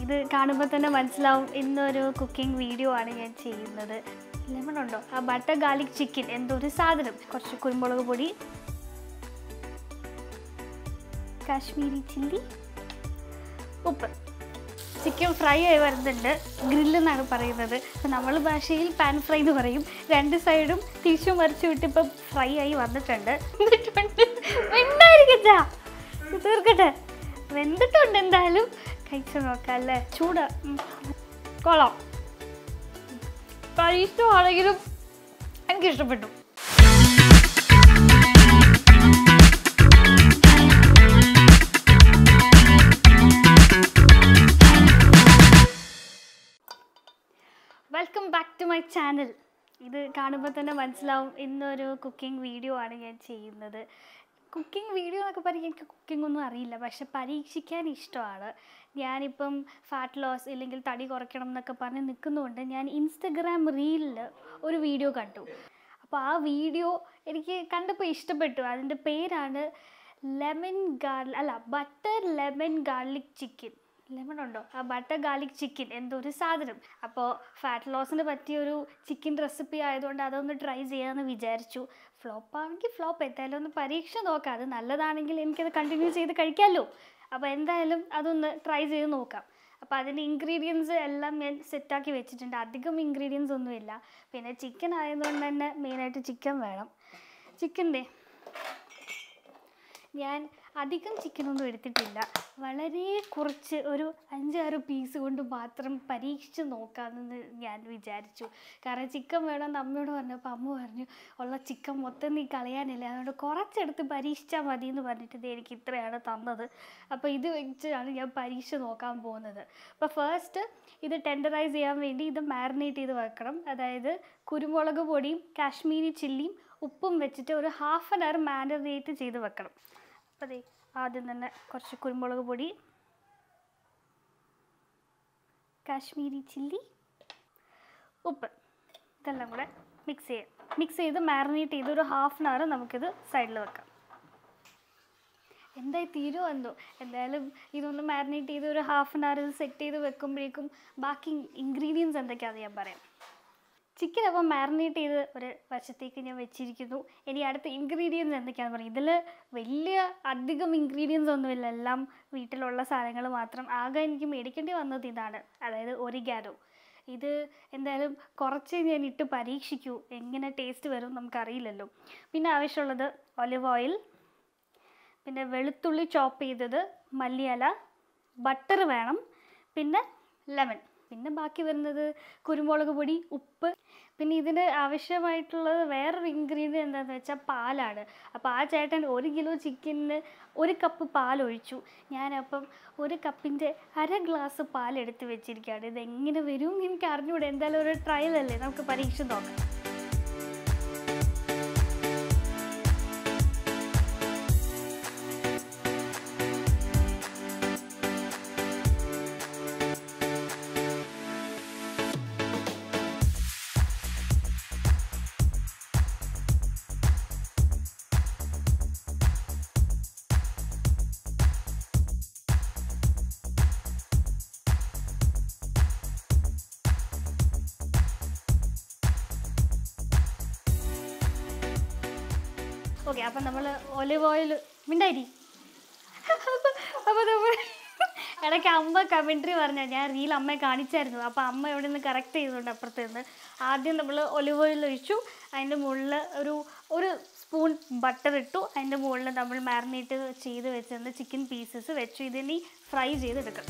ഇത് കാണുമ്പോൾ തന്നെ മനസ്സിലാവും ഇന്നൊരു കുക്കിംഗ് വീഡിയോ ആണ് ഞാൻ ചെയ്യുന്നത് ലെമൺ ഉണ്ടോ ആ ബട്ടർ ഗാർലിക് ചിക്കൻ എന്തോ ഒരു സാധനം കുറച്ച് കുരുമുളക് പൊടി കാശ്മീരി ചില്ലി ഉപ്പ് ചിക്കൻ ഫ്രൈ ആയി വരുന്നുണ്ട് ഗ്രില്ല് എന്നാണ് പറയുന്നത് അപ്പോൾ നമ്മൾ ഭാഷയിൽ പാൻ ഫ്രൈ എന്ന് പറയും രണ്ട് സൈഡും തിരിച്ചു മറിച്ച് വിട്ട് ഇപ്പം ഫ്രൈ ആയി വന്നിട്ടുണ്ട് വെന്തിട്ടുണ്ട് വെണ്ടായിരിക്കച്ചാ തീർക്കട്ടെ വെന്തിട്ടുണ്ട് എന്തായാലും കഴിച്ചു നോക്കാം അല്ലേ ചൂട് ഉം. കൊള്ളാം കഴിഷ്ടമാണെങ്കിലും എനിക്ക് ഇഷ്ടപ്പെട്ടു welcome back to my channel ഇത് കാണുമ്പോൾ തന്നെ മനസ്സിലാവും ഇന്നൊരു കുക്കിംഗ് വീഡിയോ ആണ് ഞാൻ ചെയ്യുന്നത് കുക്കിംഗ് വീഡിയോ എന്നൊക്കെ പറഞ്ഞാൽ എനിക്ക് കുക്കിംഗ് ഒന്നും അറിയില്ല പക്ഷെ പരീക്ഷിക്കാൻ ഇഷ്ടമാണ് ഞാനിപ്പം ഫാറ്റ് ലോസ് ഇല്ലെങ്കിൽ തടി കുറയ്ക്കണം എന്നൊക്കെ പറഞ്ഞ് നിൽക്കുന്നതുകൊണ്ട് ഞാൻ ഇൻസ്റ്റഗ്രാം റീലിൽ ഒരു വീഡിയോ കണ്ടു അപ്പോൾ ആ വീഡിയോ എനിക്ക് കണ്ടപ്പോൾ ഇഷ്ടപ്പെട്ടു അതിൻ്റെ പേരാണ് ലെമൺ ഗാർലി അല്ല butter lemon garlic chicken lemon ഉണ്ടോ ആ ബട്ടർ ഗാർലിക് ചിക്കൻ എന്തോ ഒരു സാധനം അപ്പോൾ ഫാറ്റ് ലോസിന് പറ്റിയ ഒരു ചിക്കൻ റെസിപ്പി ആയതുകൊണ്ട് അതൊന്ന് ട്രൈ ചെയ്യാമെന്ന് വിചാരിച്ചു ഫ്ലോപ്പ് ആണെങ്കിൽ ഫ്ലോപ്പ് എന്തായാലും ഒന്ന് പരീക്ഷ നോക്കാം അത് നല്ലതാണെങ്കിൽ എനിക്കത് കണ്ടിന്യൂ ചെയ്ത് കഴിക്കാമല്ലോ അപ്പോൾ എന്തായാലും അതൊന്ന് ട്രൈ ചെയ്ത് നോക്കാം അപ്പോൾ അതിൻ്റെ ഇൻഗ്രീഡിയൻസ് എല്ലാം ഞാൻ സെറ്റാക്കി വെച്ചിട്ടുണ്ട് അധികം ഇൻഗ്രീഡിയൻസ് ഒന്നുമില്ല പിന്നെ ചിക്കൻ ആയതുകൊണ്ട് തന്നെ മെയിനായിട്ട് ചിക്കൻ വേണം ചിക്കൻ്റെ ഞാൻ അധികം ചിക്കനൊന്നും എടുത്തിട്ടില്ല വളരെ കുറച്ച് ഒരു അഞ്ചാറ് പീസ് കൊണ്ട് മാത്രം പരീക്ഷിച്ച് നോക്കാമെന്ന് ഞാൻ വിചാരിച്ചു കാരണം ചിക്കൻ വേണമെന്ന് അമ്മയോട് പറഞ്ഞപ്പോൾ അമ്മ പറഞ്ഞു ഉള്ള ചിക്കൻ മൊത്തം നീ കളയാനില്ല അതുകൊണ്ട് കുറച്ചെടുത്ത് പരീക്ഷിച്ചാൽ മതി എന്ന് പറഞ്ഞിട്ട് ഇത് എനിക്ക് ഇത്രയാണ് തന്നത് അപ്പോൾ ഇത് വെച്ചാണ് ഞാൻ പരീക്ഷിച്ച് നോക്കാൻ പോകുന്നത് അപ്പോൾ ഫസ്റ്റ് ഇത് ടെൻഡറൈസ് ചെയ്യാൻ വേണ്ടി ഇത് മാരിനേറ്റ് ചെയ്ത് വെക്കണം അതായത് കുരുമുളക് പൊടിയും കാശ്മീരി ചില്ലിയും ഉപ്പും വെച്ചിട്ട് ഒരു ഹാഫ് ആൻ അവർ മാരിനേറ്റ് ചെയ്ത് വെക്കണം അപ്പോൾ ദേ ആദ്യം തന്നെ കുറച്ച് കുരുമുളക് പൊടി കാശ്മീരി ചില്ലി ഉപ്പ് ഇതെല്ലാം കൂടെ മിക്സ് ചെയ്യാം മിക്സ് ചെയ്ത് മാരിനേറ്റ് ചെയ്ത് ഒരു ഹാഫ് ആൻ അവർ നമുക്കിത് സൈഡിൽ വെക്കാം എന്തായി തീരുമോ എന്തോ എന്തായാലും ഇതൊന്ന് മാരിനേറ്റ് ചെയ്ത് ഒരു ഹാഫ് ആൻ അവർ സെറ്റ് ചെയ്ത് വെക്കുമ്പോഴേക്കും ബാക്കി ഇൻഗ്രീഡിയൻസ് എന്തൊക്കെയാണെന്ന് ഞാൻ പറയാം ചിക്കൻ അപ്പോൾ മാരിനേറ്റ് ചെയ്ത് ഒരു വശത്തേക്ക് ഞാൻ വെച്ചിരിക്കുന്നു ഇനി അടുത്ത ഇൻഗ്രീഡിയൻസ് എന്തൊക്കെയാണെന്ന് പറയും ഇതിൽ വലിയ അധികം ഇൻഗ്രീഡിയൻസ് ഒന്നുമില്ല എല്ലാം വീട്ടിലുള്ള സാധനങ്ങൾ മാത്രം ആകെ എനിക്ക് മേടിക്കേണ്ടി വന്നത് ഇതാണ് അതായത് ഒരിഗാനോ ഇത് എന്തായാലും കുറച്ച് ഞാൻ ഇട്ട് പരീക്ഷിക്കൂ എങ്ങനെ ടേസ്റ്റ് വരും നമുക്കറിയില്ലല്ലോ പിന്നെ ആവശ്യമുള്ളത് ഒലിവ് ഓയിൽ പിന്നെ വെളുത്തുള്ളി ചോപ്പ് ചെയ്തത് മല്ലിയില ബട്ടർ വേണം പിന്നെ ലെമൺ പിന്നെ ബാക്കി വരുന്നത് കുരുമുളക് പൊടി ഉപ്പ് പിന്നെ ഇതിന് ആവശ്യമായിട്ടുള്ളത് വേറൊരു ഇൻഗ്രീഡിയൻ എന്താണെന്ന് വെച്ചാൽ പാലാണ് അപ്പോൾ ആ ചേട്ടൻ ഒരു കിലോ ചിക്കനിന് ഒരു കപ്പ് പാൽ ഒഴിച്ചു ഞാനപ്പം ഒരു കപ്പിൻ്റെ അര ഗ്ലാസ് പാൽ എടുത്ത് വെച്ചിരിക്കുകയാണ് ഇത് എങ്ങനെ വരും എന്ന് എനിക്ക് അറിഞ്ഞൂടെ എന്തായാലും ഒരു ട്രയൽ അല്ലേ നമുക്ക് പരീക്ഷിച്ച് നോക്കാം ഓക്കെ അപ്പം നമ്മൾ ഒലിവ് ഓയിൽ മിണ്ടായി അപ്പോൾ നമ്മൾ ഇടയ്ക്ക് അമ്മ കമൻട്രി പറഞ്ഞ ഞാൻ റീൽ അമ്മയെ കാണിച്ചായിരുന്നു അപ്പോൾ അമ്മ ഇവിടെ നിന്ന് കറക്റ്റ് ചെയ്തുകൊണ്ട് അപ്പുറത്ത് നിന്ന് ആദ്യം നമ്മൾ ഒലിവ് ഓയിൽ ഒഴിച്ചു അതിൻ്റെ മുകളിൽ ഒരു ഒരു സ്പൂൺ ബട്ടർ ഇട്ടു അതിൻ്റെ മുകളിൽ നമ്മൾ മാരിനേറ്റ് ചെയ്ത് വെച്ചിരുന്ന ചിക്കൻ പീസസ് വെച്ചു ഇതിനി ഫ്രൈ ചെയ്തെടുക്കണം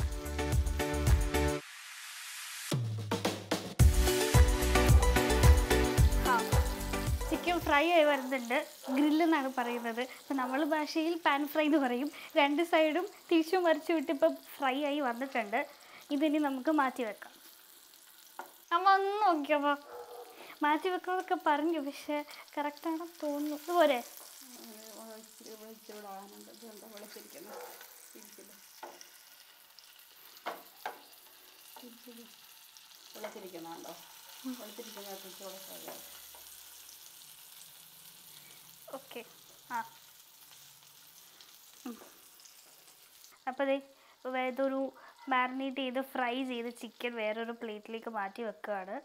ആ ചിക്കൻ ഫ്രൈ ആയി വരുന്നുണ്ട് ഗ്രില്ല് എന്നാണ് പറയുന്നത് അപ്പം നമ്മൾ ഭാഷയിൽ പാൻ ഫ്രൈ എന്ന് പറയും രണ്ട് സൈഡും തിരിച്ചു മറിച്ച് വിട്ട് ഇപ്പം ഫ്രൈ ആയി വന്നിട്ടുണ്ട് ഇതിനി നമുക്ക് മാറ്റി വെക്കാം അമ്മ ഒന്ന് നോക്കിയപ്പോൾ മാറ്റി വെക്കണമെന്നൊക്കെ പറഞ്ഞു പക്ഷേ കറക്റ്റാണെന്ന് തോന്നുന്നു ഇതുപോലെ വെളുത്തിരിക്കുന്നുണ്ടോ വെളുത്തിരിക്കുന്ന കുറച്ചുകൂടെ കഴിയാം ഓക്കെ ആ അപ്പോൾ ദേ ഇതൊരു മാരിനേറ്റ് ചെയ്ത് ഫ്രൈ ചെയ്ത് ചിക്കൻ വേറൊരു പ്ലേറ്റിലേക്ക് മാറ്റി വെക്കുകയാണ്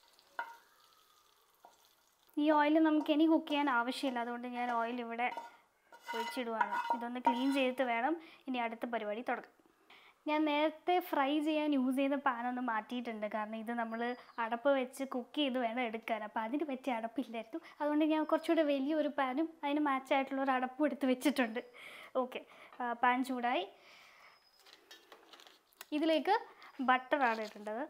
ഈ ഓയിൽ നമുക്ക് ഇനി കുക്ക് ചെയ്യാൻ ആവശ്യമില്ല അതുകൊണ്ട് ഞാൻ ഓയിൽ ഇവിടെ ഒഴിച്ചിടുവാണ് ഇതൊന്ന് ക്ലീൻ ചെയ്തിട്ട് വേണം ഇനി അടുത്ത പരിപാടി തുടങ്ങാം ഞാൻ നേരത്തെ ഫ്രൈ ചെയ്യാൻ യൂസ് ചെയ്ത പാൻ ഒന്ന് മാറ്റിയിട്ടുണ്ട് കാരണം ഇത് നമ്മൾ അടപ്പ് വെച്ച് കുക്ക് ചെയ്ത് വേണം എടുക്കാൻ അപ്പോൾ അതിന് പറ്റിയ അടപ്പില്ലായിരുന്നു അതുകൊണ്ട് ഞാൻ കുറച്ചുകൂടെ വലിയൊരു പാനും അതിന് മാച്ചായിട്ടുള്ള ഒരു അടപ്പും എടുത്ത് വെച്ചിട്ടുണ്ട് ഓക്കെ പാൻ ചൂടായി ഇതിലേക്ക് ബട്ടറാണ് ഇടേണ്ടത്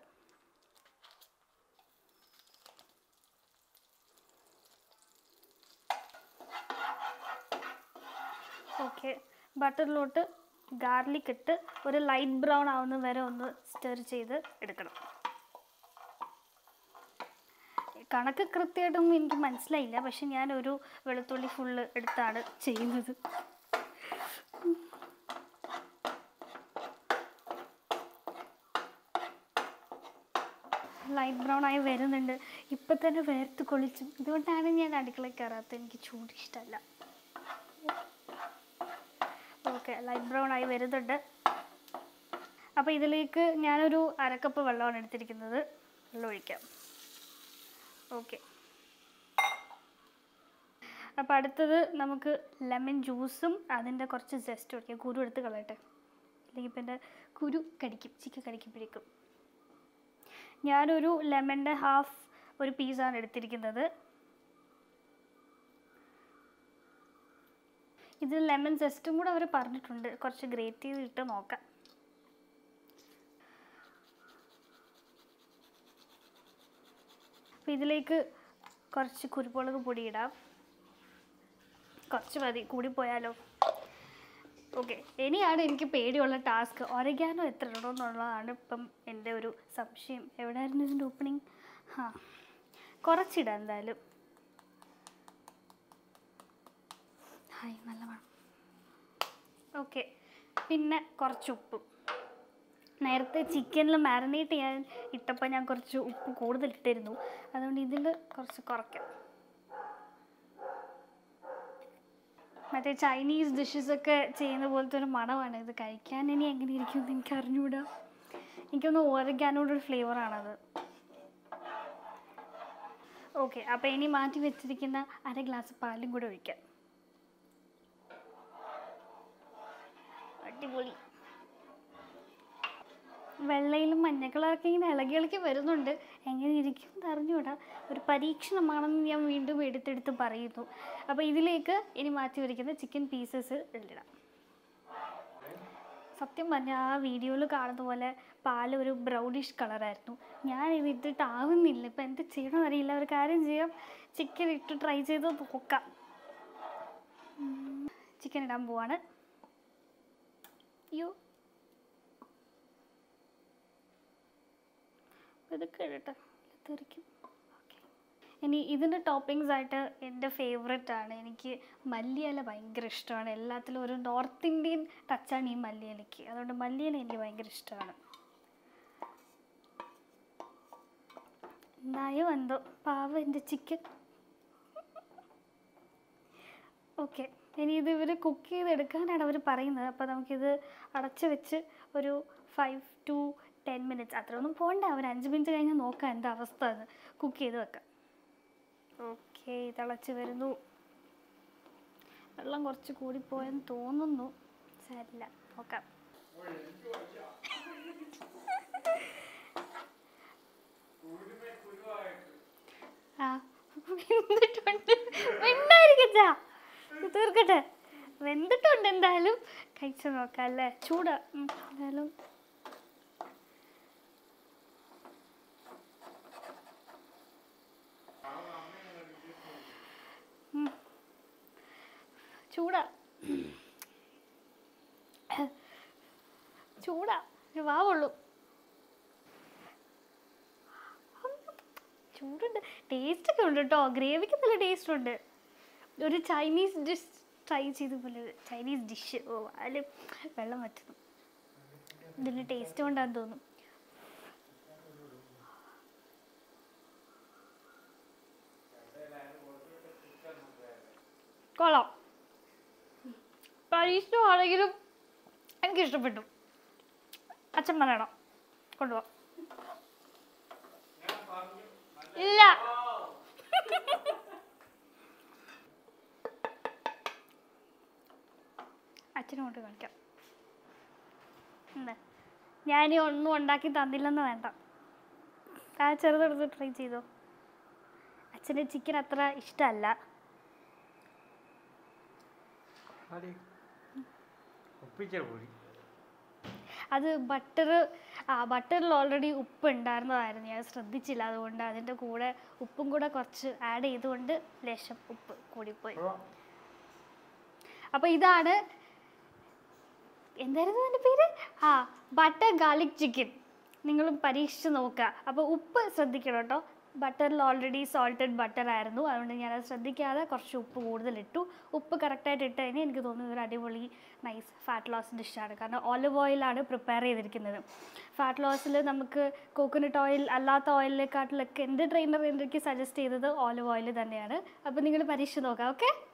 ഓക്കെ ബട്ടറിലോട്ട് ഗാർലിക് ഇട്ട് ഒരു ലൈറ്റ് ബ്രൗൺ ആവുന്ന വരെ ഒന്ന് സ്റ്റർ ചെയ്ത് എടുക്കണം കണക്ക് കൃത്യമായിട്ടൊന്നും എനിക്ക് മനസ്സിലായില്ല പക്ഷെ ഞാൻ ഒരു വെളുത്തുള്ളി ഫുള്ള് എടുത്താണ് ചെയ്യുന്നത് ലൈറ്റ് ബ്രൗൺ ആയി വരുന്നുണ്ട് ഇപ്പം തന്നെ വേർത്ത് കൊളിച്ചു ഇതുകൊണ്ടാണ് ഞാൻ അടുക്കളയിൽ കയറാത്തത് എനിക്ക് ചൂട് ഇഷ്ടമല്ല ഓക്കെ ലൈറ്റ് ബ്രൗൺ ആയി വരുന്നുണ്ട് അപ്പോൾ ഇതിലേക്ക് ഞാനൊരു അരക്കപ്പ് വെള്ളമാണ് എടുത്തിരിക്കുന്നത് വെള്ളം ഒഴിക്കാം ഓക്കെ അപ്പോൾ അടുത്തത് നമുക്ക് ലെമൺ ജ്യൂസും അതിൻ്റെ കുറച്ച് ജസ്റ്റ് ഒഴിക്കാം കുരു എടുത്ത് കളയട്ടെ അല്ലെങ്കിൽ ഇപ്പം എൻ്റെ കുരു കടിക്കും ചിക്കൻ കടിക്കുമ്പോഴേക്കും ഞാനൊരു ലെമണിൻ്റെ ഹാഫ് ഒരു പീസാണ് എടുത്തിരിക്കുന്നത് ഇത് ലെമൺ ജസ്റ്റും കൂടെ അവർ പറഞ്ഞിട്ടുണ്ട് കുറച്ച് ഗ്രേറ്റ് ചെയ്തിട്ട് നോക്കാം അപ്പോൾ ഇതിലേക്ക് കുറച്ച് കുരുമുളക് പൊടി ഇടാം കുറച്ച് മതി കൂടിപ്പോയാലോ ഓക്കെ ഇനിയാണ് എനിക്ക് പേടിയുള്ള ടാസ്ക് ഒരയ്ക്കാനോ എത്ര ഇടണമെന്നുള്ളതാണ് ഇപ്പം എൻ്റെ ഒരു സംശയം എവിടെയായിരുന്നു ഇതിൻ്റെ ഓപ്പണിങ് ആ കുറച്ചിടാം എന്തായാലും ഹായ് നല്ല മണം ഓക്കെ പിന്നെ കുറച്ച് ഉപ്പും നേരത്തെ ചിക്കനിൽ മാരിനേറ്റ് ചെയ്യാൻ ഇട്ടപ്പോൾ ഞാൻ കുറച്ച് ഉപ്പ് കൂടുതൽ ഇട്ടിരുന്നു അതുകൊണ്ട് ഇതിൽ കുറച്ച് കുറയ്ക്കാം മറ്റേ ചൈനീസ് ഡിഷസ് ഒക്കെ ചെയ്യുന്ന പോലത്തെ ഒരു മണമാണ് ഇത് കഴിക്കാൻ ഇനി എങ്ങനെ ഇരിക്കും എന്ന് എനിക്ക് അറിഞ്ഞുകൂടാ എനിക്കൊന്ന് ഓരയ്ക്കാനോടൊരു ഫ്ലേവറാണത് ഓക്കെ അപ്പോൾ ഇനി മാറ്റി വെച്ചിരിക്കുന്ന അര ഗ്ലാസ് പാലും കൂടെ ഒഴിക്കാം അടിപൊളി വെള്ളയിലും മഞ്ഞ കളറൊക്കെ ഇങ്ങനെ ഇളകി ഇളകി വരുന്നുണ്ട് എങ്ങനെ ഇരിക്കും എന്ന് അറിഞ്ഞുകൂടാ ഒരു പരീക്ഷണമാണെന്ന് ഞാൻ വീണ്ടും എടുത്തെടുത്ത് പറയുന്നു അപ്പോൾ ഇതിലേക്ക് ഇനി മാറ്റി വയ്ക്കുന്ന ചിക്കൻ പീസസ് ഇടാം സത്യം പറഞ്ഞാൽ ആ വീഡിയോയിൽ കാണുന്ന പോലെ പാല് ഒരു ബ്രൗണിഷ് കളറായിരുന്നു ഞാൻ ഇത് ഇട്ടിട്ടാവുന്നില്ല ഇപ്പം എന്ത് ചെയ്യണമെന്ന് അറിയില്ല ഒരു കാര്യം ചെയ്യാം ചിക്കൻ ഇട്ട് ട്രൈ ചെയ്ത് നോക്കാം ചിക്കൻ ഇടാൻ പോവാണ് അയ്യോ ഇതൊക്കെ ഇടട്ടെ തെറിക്കും ഓക്കെ ഇനി ഇതിൻ്റെ ടോപ്പിങ്സ് ആയിട്ട് എൻ്റെ ഫേവററ്റ് ആണ് എനിക്ക് മല്ലിയില ഭയങ്കര ഇഷ്ടമാണ് എല്ലാത്തിലും ഒരു നോർത്ത് ഇന്ത്യൻ ടച്ചാണ് ഈ മല്ലിയിലയ്ക്ക് അതുകൊണ്ട് മല്ലിയില എനിക്ക് ഭയങ്കര ഇഷ്ടമാണ് എന്തായോ എന്തോ പാവ എൻ്റെ ചിക്കൻ ഓക്കെ ഇനി ഇത് ഇവർ കുക്ക് ചെയ്തെടുക്കാനാണ് അവർ പറയുന്നത് അപ്പോൾ നമുക്കിത് അടച്ച് വെച്ച് ഒരു ഫൈവ് ടു ടെൻ മിനിറ്റ്സ് അത്രയൊന്നും പോകണ്ട ഒരു അഞ്ച് മിനിറ്റ് കഴിഞ്ഞ് നോക്കാം എന്താ അവസ്ഥ എന്ന് കുക്ക് ചെയ്ത് വെക്കാം ഓക്കെ തിളച്ച് വരുന്നു വെള്ളം കുറച്ച് കൂടിപ്പോയെന്ന് തോന്നുന്നു സാരില്ല നോക്കാം ആ വെന്തിട്ടുണ്ട് വെണ്ടായിരിക്കച്ചാ തീർക്കട്ടെ വെന്തിട്ടുണ്ട് എന്തായാലും കഴിച്ചു നോക്കാം അല്ലേ ചൂട് ഉം, എന്തായാലും ഉം. ചൂടാ ചൂടാ ഒരു വാവുള്ളൂ ചൂടുണ്ട് ടേസ്റ്റ് ഒക്കെ ഉണ്ട് കേട്ടോ ഗ്രേവിക്ക് നല്ല ടേസ്റ്റ് ഉണ്ട് ഒരു ചൈനീസ് ഡിഷ് ട്രൈ ചെയ്ത പോലെ ചൈനീസ് ഡിഷ് ഓ അതിൽ വെള്ളം വറ്റുന്നു ഇതിൻ്റെ ടേസ്റ്റ് കൊണ്ടാന്ന് തോന്നും കൊള്ളാം പരീക്ഷണമാണെങ്കിലും എനിക്ക് ഇഷ്ടപ്പെട്ടു അച്ഛൻ പറയണോ കൊണ്ടുപോ ഇല്ല അച്ഛനും കൊണ്ട് കാണിക്കാം എന്താ ഞാനീ ഒന്നും ഉണ്ടാക്കി തന്നില്ലെന്ന് വേണ്ട ആ ചെറുതെടുത്ത് ട്രൈ ചെയ്തോ അച്ഛന് ചിക്കൻ അത്ര ഇഷ്ടമല്ല ആടി ഒപ്പിച്ച കൂടി അത് ബട്ടർ ആ ബട്ടറിൽ ഓൾറെഡി ഉപ്പ് ഉണ്ടായിരുന്നതായിരുന്നു ഞാൻ ശ്രദ്ധിച്ചില്ല അതുകൊണ്ട് അതിൻ്റെ കൂടെ ഉപ്പും കൂടെ കുറച്ച് ആഡ് ചെയ്തുകൊണ്ട് ലേശം ഉപ്പ് കൂടിപ്പോയി അപ്പോൾ ഇതാണ് എന്തായിരുന്നു എൻ്റെ പേര് ആ ബട്ടർ ഗാർലിക് ചിക്കൻ നിങ്ങളും പരീക്ഷിച്ച് നോക്കുക അപ്പോൾ ഉപ്പ് ശ്രദ്ധിക്കണം കേട്ടോ ബട്ടറിൽ ഓൾറെഡി സോൾട്ടഡ് ബട്ടർ ആയിരുന്നു അതുകൊണ്ട് ഞാനത് ശ്രദ്ധിക്കാതെ കുറച്ച് ഉപ്പ് കൂടുതൽ ഇട്ടു ഉപ്പ് കറക്റ്റായിട്ട് ഇട്ട് കഴിഞ്ഞാൽ എനിക്ക് തോന്നുന്നു ഒരു അടിപൊളി നൈസ് ഫാറ്റ് ലോസ് ഡിഷാണ് കാരണം ഓലിവ് ഓയിലാണ് പ്രിപ്പയർ ചെയ്തിരിക്കുന്നത് ഫാറ്റ് ലോസിൽ നമുക്ക് കോക്കനട്ട് ഓയിൽ അല്ലാത്ത ഓയിലിനെക്കാട്ടിലൊക്കെ എൻ്റെ ട്രെയിനർ എനിക്ക് സജസ്റ്റ് ചെയ്തത് ഓലിവ് ഓയിൽ തന്നെയാണ് അപ്പോൾ നിങ്ങൾ പരീക്ഷിച്ച് നോക്കാം ഓക്കെ